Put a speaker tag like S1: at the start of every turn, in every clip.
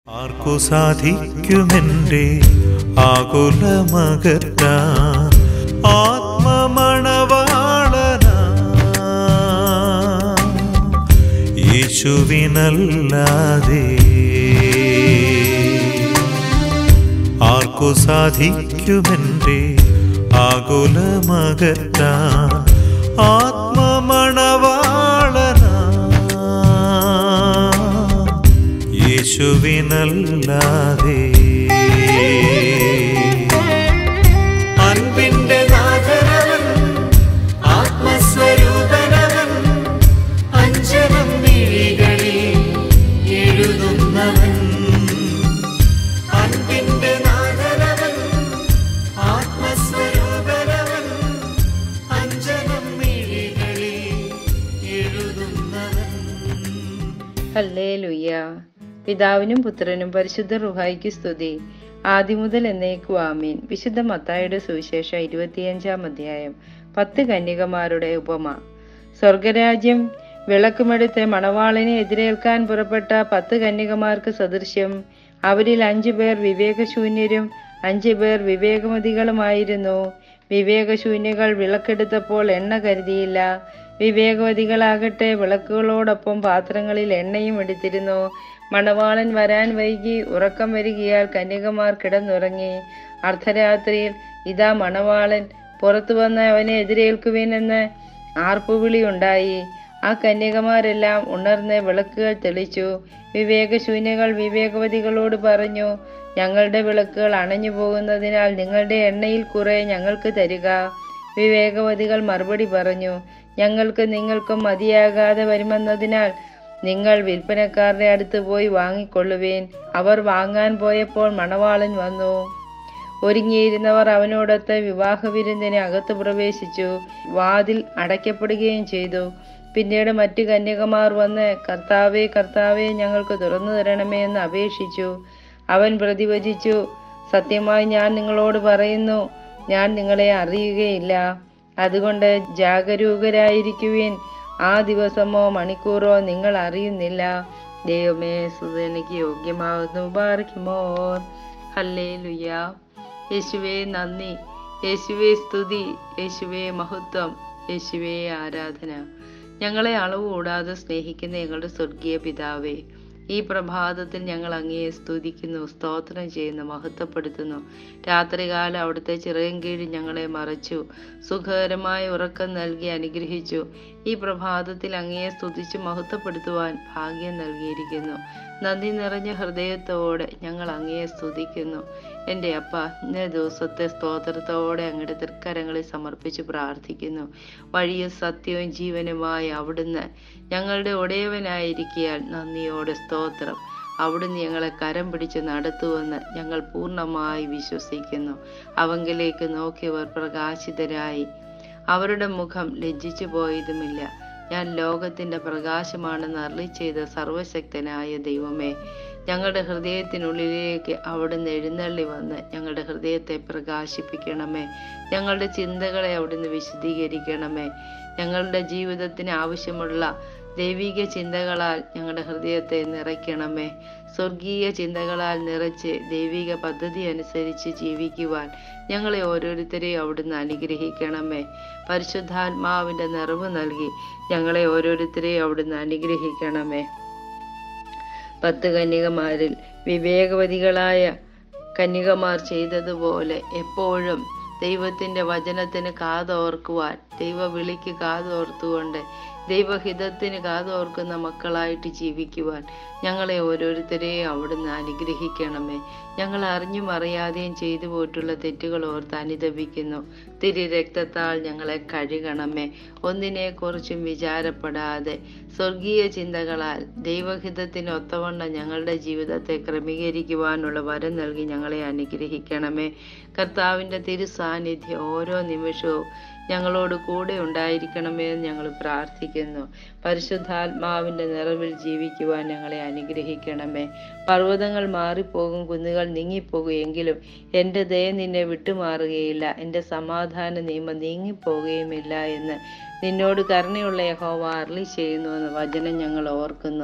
S1: ആർക്കു സാധിക്കുമെന്റെ ആകുലമകറ്റാൻ ആത്മമണവാളന യേശുവിനല്ലാതെ ആർക്കു സാധിക്കുമെന്റെ ആകുലമകറ്റാൻ ആത്മമണവാളന യേശുവിനല്ലാതെ അൻപിന്റെ നാഥനവൻ ആത്മസ്വരൂപനവൻ അഞ്ചനം മിഴികളിൽ എഴുതുന്നവൻ അൻപിന്റെ നാഥനവൻ ആത്മസ്വരൂപനവൻ അഞ്ചനം മിഴികളിൽ എഴുതുന്നവൻ
S2: ഹല്ലേലൂയ പിതാവിനും പുത്രനും പരിശുദ്ധ റുഹായിക്ക് സ്തുതി ആദിമുതൽ എന്നേക്കു ആമീൻ വിശുദ്ധ മത്തായുടെ സുവിശേഷം ഇരുപത്തിയഞ്ചാം അധ്യായം പത്ത് കന്യകമാരുടെ ഉപമ സ്വർഗരാജ്യം വിളക്കുമെടുത്ത് മണവാളിനെ എതിരേൽക്കാൻ പുറപ്പെട്ട പത്ത് കന്യകമാർക്ക് സദൃശ്യം അവരിൽ അഞ്ചു പേർ വിവേകശൂന്യരും അഞ്ചു പേർ വിവേകമതികളുമായിരുന്നു വിവേകശൂന്യകൾ വിളക്കെടുത്തപ്പോൾ എണ്ണ കരുതിയില്ല വിവേകവതികളാകട്ടെ വിളക്കുകളോടൊപ്പം പാത്രങ്ങളിൽ എണ്ണയും എടുത്തിരുന്നു മണവാളൻ വരാൻ വൈകി ഉറക്കം വരികയാൽ കന്യകമാർ കിടന്നുറങ്ങി അർദ്ധരാത്രിയിൽ ഇതാ മണവാളൻ പുറത്തു വന്ന് അവനെ എതിരേൽക്കുവിനെന്ന് ആർപ്പുവിളി ഉണ്ടായി ആ കന്യകമാരെല്ലാം ഉണർന്ന് വിളക്കുകൾ തെളിച്ചു വിവേകശൂന്യകൾ വിവേകവതികളോട് പറഞ്ഞു ഞങ്ങളുടെ വിളക്കുകൾ അണഞ്ഞു പോകുന്നതിനാൽ നിങ്ങളുടെ എണ്ണയിൽ കുറെ ഞങ്ങൾക്ക് തരിക വിവേകവതികൾ മറുപടി പറഞ്ഞു ഞങ്ങൾക്ക് നിങ്ങൾക്കും മതിയാകാതെ വരുമെന്നതിനാൽ നിങ്ങൾ വിൽപ്പനക്കാരുടെ അടുത്ത് പോയി വാങ്ങിക്കൊള്ളുവേൻ അവർ വാങ്ങാൻ പോയപ്പോൾ മണവാളൻ വന്നു ഒരുങ്ങിയിരുന്നവർ അവനോടൊത്ത് വിവാഹ വിരുന്നിന് അകത്ത് പ്രവേശിച്ചു വാതിൽ അടയ്ക്കപ്പെടുകയും ചെയ്തു പിന്നീട് മറ്റു കന്യകമാർ വന്ന് കർത്താവേ കർത്താവേ ഞങ്ങൾക്ക് തുറന്നു തരണമേ എന്ന് അപേക്ഷിച്ചു അവൻ പ്രതിവചിച്ചു സത്യമായി ഞാൻ നിങ്ങളോട് പറയുന്നു ഞാൻ നിങ്ങളെ അറിയുകയില്ല അതുകൊണ്ട് ജാഗരൂകരായിരിക്കുവിൻ ആ ദിവസമോ മണിക്കൂറോ നിങ്ങൾ അറിയുന്നില്ല ദൈവമേ സുതനിക്ക് യോഗ്യമാകുന്നു ബാർക്കുമോ ഹല്ലേ ലുയ്യ യേശുവേ നന്ദി യേശുവേ സ്തുതി യേശുവേ മഹത്വം യേശുവേ ആരാധന ഞങ്ങളെ അളവ് കൂടാതെ സ്നേഹിക്കുന്ന ഞങ്ങളുടെ സ്വർഗീയ പിതാവേ ഈ പ്രഭാതത്തിൽ ഞങ്ങൾ അങ്ങയെ സ്തുതിക്കുന്നു സ്തോത്രം ചെയ്യുന്നു മഹത്വപ്പെടുത്തുന്നു രാത്രികാലം അവിടുത്തെ ചിറയും കീഴിൽ ഞങ്ങളെ മറച്ചു സുഖകരമായ ഉറക്കം നൽകി അനുഗ്രഹിച്ചു ഈ പ്രഭാതത്തിൽ അങ്ങയെ സ്തുതിച്ച് മഹത്വപ്പെടുത്തുവാൻ ഭാഗ്യം നൽകിയിരിക്കുന്നു നന്ദി നിറഞ്ഞ ഹൃദയത്തോടെ ഞങ്ങൾ അങ്ങയെ സ്തുതിക്കുന്നു എൻ്റെ അപ്പ ഇന്നേ ദിവസത്തെ സ്തോത്രത്തോടെ അങ്ങയുടെ തൃക്കരങ്ങളിൽ സമർപ്പിച്ച് പ്രാർത്ഥിക്കുന്നു വഴിയും സത്യവും ജീവനുമായി അവിടുന്ന് ഞങ്ങളുടെ ഉടയവനായിരിക്കിയാൽ നന്ദിയോടെ സ്തോത്രം അവിടുന്ന് ഞങ്ങളെ കരം പിടിച്ച് നടത്തുമെന്ന് ഞങ്ങൾ പൂർണ്ണമായി വിശ്വസിക്കുന്നു അവങ്കിലേക്ക് നോക്കിയവർ പ്രകാശിതരായി അവരുടെ മുഖം ലജ്ജിച്ചു പോയതുമില്ല ഞാൻ ലോകത്തിന്റെ പ്രകാശമാണെന്ന് അരളി ചെയ്ത സർവശക്തനായ ദൈവമേ ഞങ്ങളുടെ ഹൃദയത്തിനുള്ളിലേക്ക് അവിടുന്ന് എഴുന്നള്ളി വന്ന് ഞങ്ങളുടെ ഹൃദയത്തെ പ്രകാശിപ്പിക്കണമേ ഞങ്ങളുടെ ചിന്തകളെ അവിടുന്ന് വിശദീകരിക്കണമേ ഞങ്ങളുടെ ജീവിതത്തിന് ആവശ്യമുള്ള ദൈവിക ചിന്തകളാൽ ഞങ്ങളുടെ ഹൃദയത്തെ നിറയ്ക്കണമേ സ്വർഗീയ ചിന്തകളാൽ നിറച്ച് ദൈവിക പദ്ധതി അനുസരിച്ച് ജീവിക്കുവാൻ ഞങ്ങളെ ഓരോരുത്തരെയും അവിടുന്ന് അനുഗ്രഹിക്കണമേ പരിശുദ്ധാത്മാവിൻ്റെ നിറവ് നൽകി ഞങ്ങളെ ഓരോരുത്തരെയും അവിടുന്ന് അനുഗ്രഹിക്കണമേ പത്ത് കന്യകമാരിൽ വിവേകവതികളായ കന്യകമാർ ചെയ്തതുപോലെ എപ്പോഴും ദൈവത്തിൻ്റെ വചനത്തിന് കാതോർക്കുവാൻ ദൈവ വിളിക്ക് കാതോർത്തുകൊണ്ട് ദൈവഹിതത്തിന് കാതോർക്കുന്ന മക്കളായിട്ട് ജീവിക്കുവാൻ ഞങ്ങളെ ഓരോരുത്തരെയും അവിടുന്ന് അനുഗ്രഹിക്കണമേ ഞങ്ങൾ അറിഞ്ഞും അറിയാതെയും ചെയ്തു പോയിട്ടുള്ള തെറ്റുകൾ ഓർത്ത് അനുദപിക്കുന്നു തിരി രക്തത്താൽ ഞങ്ങളെ കഴുകണമേ ഒന്നിനെക്കുറിച്ചും വിചാരപ്പെടാതെ സ്വർഗീയ ചിന്തകളാൽ ദൈവഹിതത്തിന് ഒത്തവണ്ണം ഞങ്ങളുടെ ജീവിതത്തെ ക്രമീകരിക്കുവാനുള്ള വരം നൽകി ഞങ്ങളെ അനുഗ്രഹിക്കണമേ കർത്താവിൻ്റെ തിരു സാന്നിധ്യം ഓരോ നിമിഷവും ഞങ്ങളോട് കൂടെ ഉണ്ടായിരിക്കണമേ എന്ന് ഞങ്ങൾ പ്രാർത്ഥിക്കുന്നു പരിശുദ്ധാത്മാവിൻ്റെ നിറവിൽ ജീവിക്കുവാൻ ഞങ്ങളെ അനുഗ്രഹിക്കണമേ പർവ്വതങ്ങൾ മാറിപ്പോകും കുന്നുകൾ നീങ്ങിപ്പോകും എങ്കിലും എൻ്റെ ദയ നിന്നെ വിട്ടുമാറുകയില്ല എൻ്റെ സമാധാന നിയമം നീങ്ങിപ്പോകുകയുമില്ല എന്ന് നിന്നോട് കരുണയുള്ള യഹോവ അരളി ചെയ്യുന്നു എന്ന വചനം ഞങ്ങൾ ഓർക്കുന്നു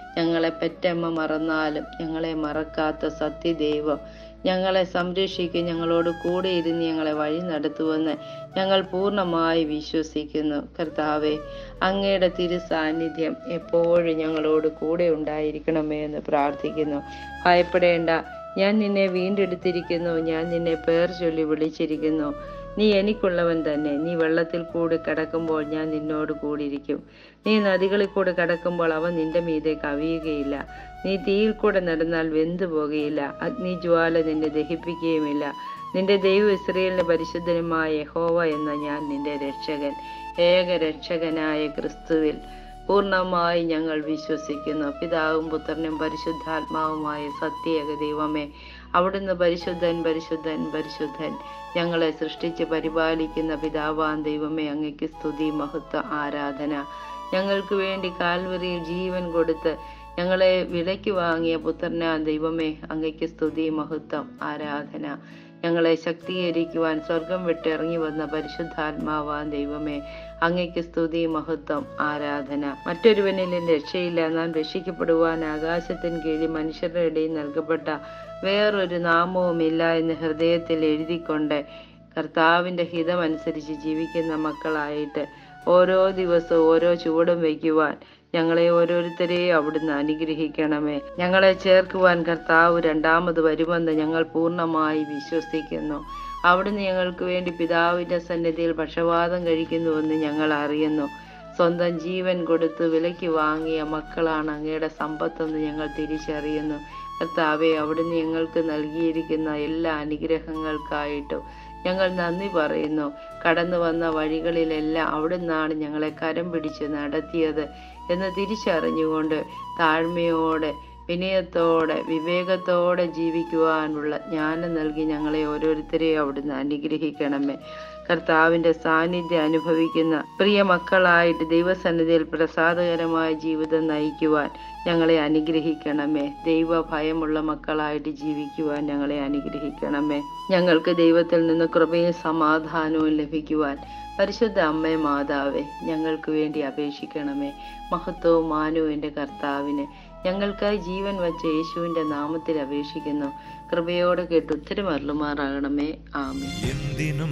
S2: ഞങ്ങളെ പെറ്റമ്മ മറന്നാലും ഞങ്ങളെ മറക്കാത്ത സത്യദൈവം ഞങ്ങളെ സംരക്ഷിക്കും ഞങ്ങളോട് കൂടെ ഇരുന്ന് ഞങ്ങളെ വഴി നടത്തുമെന്ന് ഞങ്ങൾ പൂർണ്ണമായി വിശ്വസിക്കുന്നു കർത്താവെ അങ്ങയുടെ തിരു സാന്നിധ്യം എപ്പോഴും ഞങ്ങളോട് കൂടെ ഉണ്ടായിരിക്കണമേ എന്ന് പ്രാർത്ഥിക്കുന്നു ഭയപ്പെടേണ്ട ഞാൻ നിന്നെ വീണ്ടെടുത്തിരിക്കുന്നു ഞാൻ നിന്നെ പേർ ചൊല്ലി വിളിച്ചിരിക്കുന്നു നീ എനിക്കുള്ളവൻ തന്നെ നീ വെള്ളത്തിൽ കൂടി കടക്കുമ്പോൾ ഞാൻ നിന്നോട് കൂടിയിരിക്കും നീ നദികളിൽ കൂടെ കടക്കുമ്പോൾ അവ നിന്റെ മീതെ കവിയുകയില്ല നീ തീയിൽ കൂടെ നടന്നാൽ വെന്തു പോകുകയില്ല അഗ്നിജ്വാല നിന്നെ ദഹിപ്പിക്കുകയുമില്ല നിന്റെ ദൈവം ഇസ്രയേലിന്റെ പരിശുദ്ധനുമായ യഹോവ എന്ന ഞാൻ നിന്റെ രക്ഷകൻ ഏക രക്ഷകനായ ക്രിസ്തുവിൽ പൂർണ്ണമായി ഞങ്ങൾ വിശ്വസിക്കുന്നു പിതാവും പുത്രനും പരിശുദ്ധാത്മാവുമായ സത്യേക ദൈവമേ അവിടുന്ന് പരിശുദ്ധൻ പരിശുദ്ധൻ പരിശുദ്ധൻ ഞങ്ങളെ സൃഷ്ടിച്ച് പരിപാലിക്കുന്ന പിതാവാൻ ദൈവമേ അങ്ങയ്ക്ക് സ്തുതി മഹത്വ ആരാധന ഞങ്ങൾക്ക് വേണ്ടി കാൽവറിയിൽ ജീവൻ കൊടുത്ത് ഞങ്ങളെ വിലയ്ക്ക് വാങ്ങിയ പുത്രനാ ദൈവമേ അങ്ങയ്ക്ക് സ്തുതി മഹത്വം ആരാധന ഞങ്ങളെ ശക്തീകരിക്കുവാൻ സ്വർഗം വിട്ടിറങ്ങി വന്ന പരിശുദ്ധാത്മാവാൻ ദൈവമേ അങ്ങയ്ക്ക് സ്തുതി മഹത്വം ആരാധന മറ്റൊരുവനിലും രക്ഷയില്ല നാം രക്ഷിക്കപ്പെടുവാൻ ആകാശത്തിന് കീഴിൽ മനുഷ്യരുടെ ഇടയിൽ നൽകപ്പെട്ട വേറൊരു നാമവുമില്ല എന്ന് ഹൃദയത്തിൽ എഴുതിക്കൊണ്ട് കർത്താവിൻ്റെ ഹിതമനുസരിച്ച് ജീവിക്കുന്ന മക്കളായിട്ട് ഓരോ ദിവസവും ഓരോ ചുവടും വയ്ക്കുവാൻ ഞങ്ങളെ ഓരോരുത്തരെയും അവിടുന്ന് അനുഗ്രഹിക്കണമേ ഞങ്ങളെ ചേർക്കുവാൻ കർത്താവ് രണ്ടാമത് വരുമെന്ന് ഞങ്ങൾ പൂർണ്ണമായി വിശ്വസിക്കുന്നു അവിടുന്ന് ഞങ്ങൾക്ക് വേണ്ടി പിതാവിൻ്റെ സന്നിധിയിൽ പക്ഷപാതം കഴിക്കുന്നുവെന്ന് ഞങ്ങൾ അറിയുന്നു സ്വന്തം ജീവൻ കൊടുത്ത് വിലയ്ക്ക് വാങ്ങിയ മക്കളാണ് അങ്ങയുടെ സമ്പത്തെന്ന് ഞങ്ങൾ തിരിച്ചറിയുന്നു കർത്താവെ അവിടുന്ന് ഞങ്ങൾക്ക് നൽകിയിരിക്കുന്ന എല്ലാ അനുഗ്രഹങ്ങൾക്കായിട്ടും ഞങ്ങൾ നന്ദി പറയുന്നു കടന്നു വന്ന വഴികളിലെല്ലാം അവിടുന്നാണ് ഞങ്ങളെ കരം പിടിച്ച് നടത്തിയത് എന്ന് തിരിച്ചറിഞ്ഞുകൊണ്ട് താഴ്മയോടെ വിനയത്തോടെ വിവേകത്തോടെ ജീവിക്കുവാനുള്ള ജ്ഞാനം നൽകി ഞങ്ങളെ ഓരോരുത്തരെയും അവിടുന്ന് അനുഗ്രഹിക്കണമേ കർത്താവിൻ്റെ സാന്നിധ്യം അനുഭവിക്കുന്ന പ്രിയ മക്കളായിട്ട് ദൈവസന്നിധിയിൽ പ്രസാദകരമായ ജീവിതം നയിക്കുവാൻ ഞങ്ങളെ അനുഗ്രഹിക്കണമേ ദൈവ ഭയമുള്ള മക്കളായിട്ട് ജീവിക്കുവാൻ ഞങ്ങളെ അനുഗ്രഹിക്കണമേ ഞങ്ങൾക്ക് ദൈവത്തിൽ നിന്ന് കൃപയും സമാധാനവും ലഭിക്കുവാൻ പരിശുദ്ധ അമ്മേ മാതാവേ ഞങ്ങൾക്ക് വേണ്ടി അപേക്ഷിക്കണമേ മഹത്വവും മാനവും എൻ്റെ കർത്താവിന് ഞങ്ങൾക്കായി ജീവൻ വച്ച യേശുവിൻ്റെ നാമത്തിൽ അപേക്ഷിക്കുന്നു കൃപയോടെ കേട്ട് ഉത്തരമരുളുമാറാകണമേ ആമേ
S3: എന്തിനും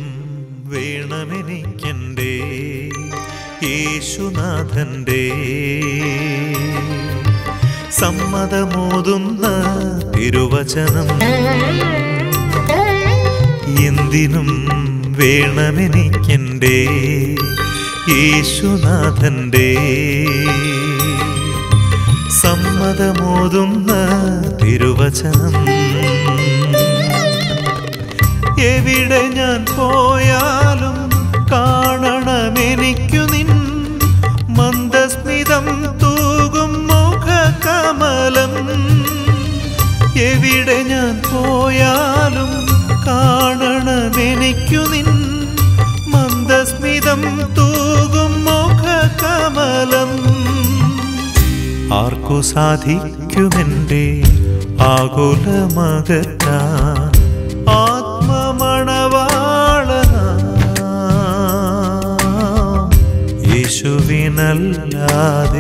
S3: വേണമെനിക്കെൻ്റെ യേശുനാഥൻ്റെ സമ്മതമോതുന്ന തിരുവചനം എന്തിനും വേണമെനിക്കെൻ്റെ യേശുനാഥൻ്റെ സമ്മതമോതുന്ന തിരുവചനം എവിടെ ഞാൻ പോയാലും കാണണമെനിക്കു നിൻ മന്ദസ്മിതം തൂകും മുഖകമലം എവിടെ ഞാൻ പോയാലും കാണണമെനിക്കു നിൻ മന്ദസ്മിതം തൂകും മുഖകമലം ആർക്കു സാധിക്കുമെൻ്റെ ആകുലമകറ്റാ ആത്മമണവാളന യേശുവിനല്ലാതെ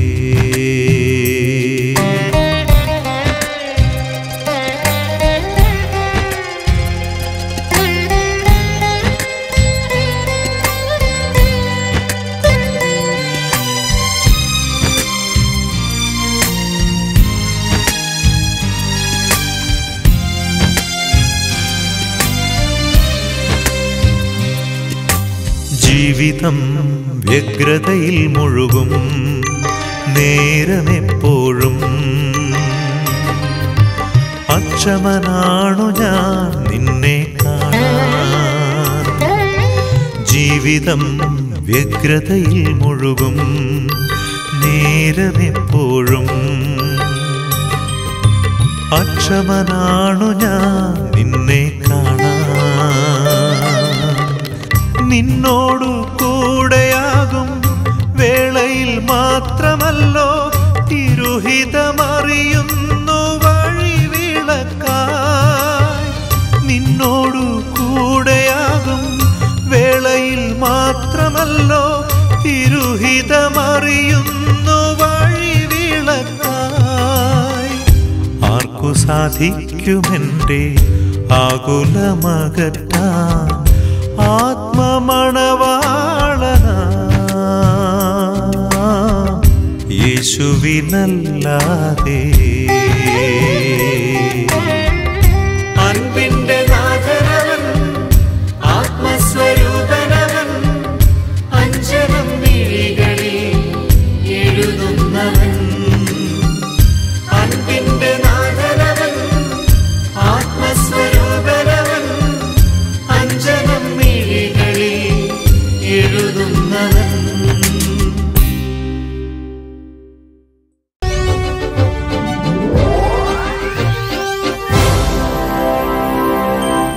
S3: ജീവിതം വ്യഗ്രതയിൽ മുഴുകും നേരമെപ്പോഴും അക്ഷമനാണു ഞാൻ നിന്നെ കാണാൻ ജീവിതം വ്യഗ്രതയിൽ മുഴുകും നേരമെപ്പോഴും അക്ഷമനാണു ഞാൻ നിന്നെ കാണാൻ നിന്നോടു കൂടെയാകും വേളയിൽ മാത്രമല്ലോ തിരുഹിതമറിയുന്നു വഴി വിളക്കായി നിന്നോടു കൂടെയാകും വേളയിൽ മാത്രമല്ലോ തിരുഹിതമറിയുന്നു വഴി വിളക്കായി സാധിക്കുമെൻ്റെ ആകുലമകറ്റാൻ ആത്മമണവാളനാ യേശുവിനല്ലാതെ